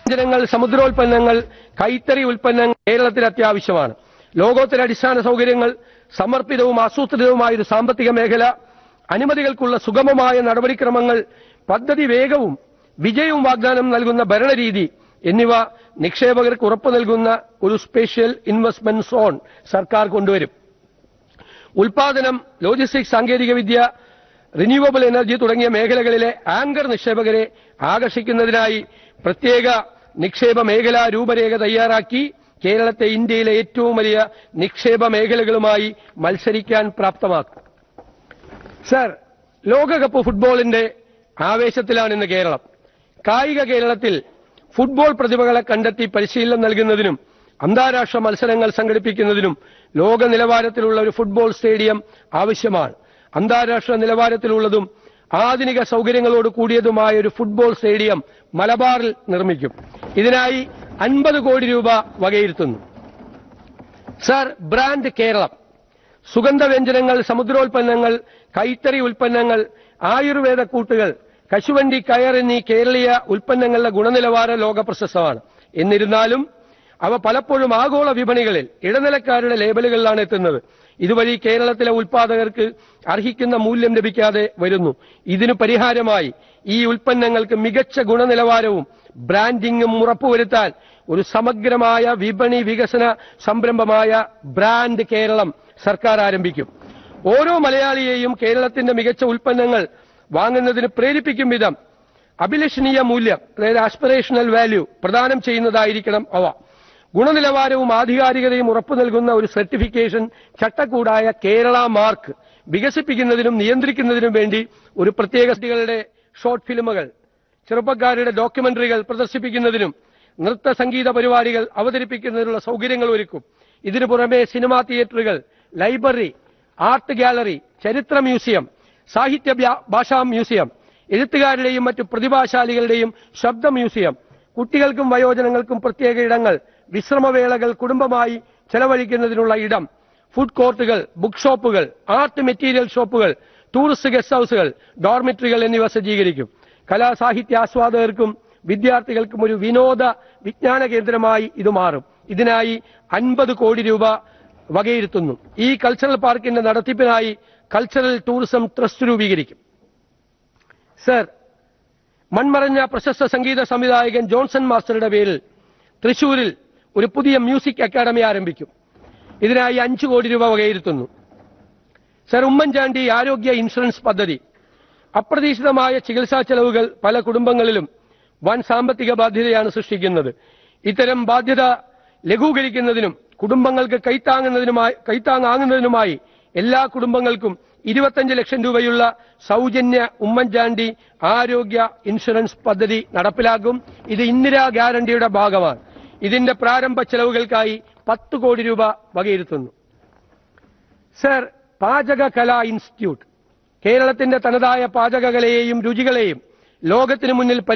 വ്യഞ്ജനങ്ങൾ സമുദ്രോൽപ്പന്നങ്ങൾ കൈത്തറി ഉൽപ്പന്നങ്ങൾ കേരളത്തിന് അത്യാവശ്യമാണ് ലോകോത്തര അടിസ്ഥാന സൗകര്യങ്ങൾ സമർപ്പിതവും ആസൂത്രിതവുമായ ഒരു സാമ്പത്തിക മേഖല അനുമതികൾക്കുള്ള സുഗമമായ നടപടിക്രമങ്ങൾ പദ്ധതി വേഗവും വിജയവും വാഗ്ദാനം നൽകുന്ന ഭരണരീതി എന്നിവ നിക്ഷേപകർക്ക് ഉറപ്പു നൽകുന്ന ഒരു സ്പെഷ്യൽ ഇൻവെസ്റ്റ്മെന്റ് സോൺ സർക്കാർ കൊണ്ടുവരും ഉൽപാദനം ലോജിസ്റ്റിക്സ് സാങ്കേതികവിദ്യ റിന്യൂവബിൾ എനർജി തുടങ്ങിയ മേഖലകളിലെ ആങ്കർ നിക്ഷേപകരെ ആകർഷിക്കുന്നതിനായി പ്രത്യേക നിക്ഷേപ മേഖലാ രൂപരേഖ തയ്യാറാക്കി കേരളത്തെ ഇന്ത്യയിലെ ഏറ്റവും വലിയ നിക്ഷേപ മേഖലകളുമായി മത്സരിക്കാൻ പ്രാപ്തമാക്കും സർ ലോകകപ്പ് ഫുട്ബോളിന്റെ ആവേശത്തിലാണ് ഇന്ന് കേരളം കായിക കേരളത്തിൽ ഫുട്ബോൾ പ്രതിഭകളെ കണ്ടെത്തി പരിശീലനം നൽകുന്നതിനും അന്താരാഷ്ട്ര മത്സരങ്ങൾ സംഘടിപ്പിക്കുന്നതിനും ലോക നിലവാരത്തിലുള്ള ഒരു ഫുട്ബോൾ സ്റ്റേഡിയം ആവശ്യമാണ് അന്താരാഷ്ട്ര നിലവാരത്തിലുള്ളതും ആധുനിക സൗകര്യങ്ങളോട് കൂടിയതുമായ ഒരു ഫുട്ബോൾ സ്റ്റേഡിയം മലബാറിൽ നിർമ്മിക്കും ഇതിനായി അൻപത് കോടി രൂപ വകയിരുത്തുന്നു സർ ബ്രാൻഡ് കേരളം സുഗന്ധവ്യഞ്ജനങ്ങൾ സമുദ്രോൽപ്പന്നങ്ങൾ കൈത്തറി ഉൽപ്പന്നങ്ങൾ ആയുർവേദ കൂട്ടുകൾ കശുവണ്ടി കയർ എന്നീ കേരളീയ ഉൽപ്പന്നങ്ങളുടെ ഗുണനിലവാരം ലോക പ്രശസ്തമാണ് എന്നിരുന്നാലും അവ പലപ്പോഴും ആഗോള വിപണികളിൽ ഇടനിലക്കാരുടെ ലേബലുകളിലാണ് എത്തുന്നത് ഇതുവഴി കേരളത്തിലെ ഉൽപാദകർക്ക് അർഹിക്കുന്ന മൂല്യം ലഭിക്കാതെ വരുന്നു ഇതിനു പരിഹാരമായി ഈ ഉൽപ്പന്നങ്ങൾക്ക് മികച്ച ഗുണനിലവാരവും ബ്രാൻഡിംഗും ഉറപ്പുവരുത്താൻ ഒരു സമഗ്രമായ വിപണി വികസന സംരംഭമായ ബ്രാൻഡ് കേരളം സർക്കാർ ആരംഭിക്കും ഓരോ മലയാളിയെയും കേരളത്തിന്റെ മികച്ച ഉൽപ്പന്നങ്ങൾ വാങ്ങുന്നതിന് പ്രേരിപ്പിക്കും വിധം അഭിലഷണീയ മൂല്യം അതായത് ആസ്പിറേഷണൽ വാല്യൂ പ്രദാനം ചെയ്യുന്നതായിരിക്കണം അവ ഗുണനിലവാരവും ആധികാരികതയും ഉറപ്പു നൽകുന്ന ഒരു സർട്ടിഫിക്കേഷൻ ചട്ടക്കൂടായ കേരള മാർക്ക് വികസിപ്പിക്കുന്നതിനും നിയന്ത്രിക്കുന്നതിനും വേണ്ടി ഒരു പ്രത്യേക കുട്ടികളുടെ ഷോർട്ട് ഫിലിമുകൾ ചെറുപ്പക്കാരുടെ ഡോക്യുമെന്ററികൾ പ്രദർശിപ്പിക്കുന്നതിനും നൃത്ത സംഗീത പരിപാടികൾ അവതരിപ്പിക്കുന്നതിനുള്ള സൗകര്യങ്ങൾ ഒരുക്കും ഇതിനു പുറമെ സിനിമാ തിയേറ്ററുകൾ ലൈബ്രറി ആർട്ട് ഗാലറി ചരിത്ര മ്യൂസിയം സാഹിത്യ വ്യാ- ഭാഷാ മ്യൂസിയം എഴുത്തുകാരുടെയും മറ്റു പ്രതിഭാശാലികളുടെയും ശബ്ദ മ്യൂസിയം കുട്ടികൾക്കും വയോജനങ്ങൾക്കും പ്രത്യേക ഇടങ്ങൾ വിശ്രമവേളകൾ കുടുംബമായി ചെലവഴിക്കുന്നതിനുള്ള ഇടം ഫുഡ് കോർട്ടുകൾ ബുക്ക് ഷോപ്പുകൾ ആർട്ട് മെറ്റീരിയൽ ഷോപ്പുകൾ ടൂറിസ്റ്റ് ഗസ്റ്റ് ഹൌസുകൾ ഡോർമിറ്ററികൾ എന്നിവ സജ്ജീകരിക്കും കലാ സാഹിത്യ ആസ്വാദകർക്കും വിദ്യാർത്ഥികൾക്കും ഒരു വിനോദ വിജ്ഞാന കേന്ദ്രമായി ഇത് മാറും ഇതിനായി അൻപത് കോടി രൂപ വകയിരുത്തുന്നു ഈ കൾച്ചറൽ പാർക്കിന്റെ നടത്തിപ്പിനായി കൾച്ചറൽ ടൂറിസം ട്രസ്റ്റ് രൂപീകരിക്കും സർ മൺമറഞ്ഞ പ്രശസ്ത സംഗീത സംവിധായകൻ ജോൺസൺ മാസ്റ്ററുടെ പേരിൽ തൃശൂരിൽ ഒരു പുതിയ മ്യൂസിക് അക്കാദമി ആരംഭിക്കും ഇതിനായി അഞ്ചു കോടി രൂപ വകയിരുത്തുന്നു സർ ഉമ്മൻചാണ്ടി ആരോഗ്യ ഇൻഷുറൻസ് പദ്ധതി അപ്രതീക്ഷിതമായ ചികിത്സാ ചെലവുകൾ പല കുടുംബങ്ങളിലും വൻ സാമ്പത്തിക ബാധ്യതയാണ് സൃഷ്ടിക്കുന്നത് ഇത്തരം ബാധ്യത ലഘൂകരിക്കുന്നതിനും കുടുംബങ്ങൾക്ക് കൈത്താങ്ങുന്നതിനുമായി കൈത്താങ്ങാകുന്നതിനുമായി എല്ലാ കുടുംബങ്ങൾക്കും ഇരുപത്തഞ്ച് ലക്ഷം രൂപയുള്ള സൗജന്യ ഉമ്മൻചാണ്ടി ആരോഗ്യ ഇൻഷുറൻസ് പദ്ധതി നടപ്പിലാക്കും ഇത് ഇന്ദിരാ ഗ്യാരണ്ടിയുടെ ഭാഗമാണ് ഇതിന്റെ പ്രാരംഭ ചെലവുകൾക്കായി പത്ത് കോടി രൂപ വകയിരുത്തുന്നു സർ പാചക കലാ ഇൻസ്റ്റിറ്റ്യൂട്ട് കേരളത്തിന്റെ തനതായ പാചകകലയെയും രുചികളെയും ലോകത്തിനു മുന്നിൽ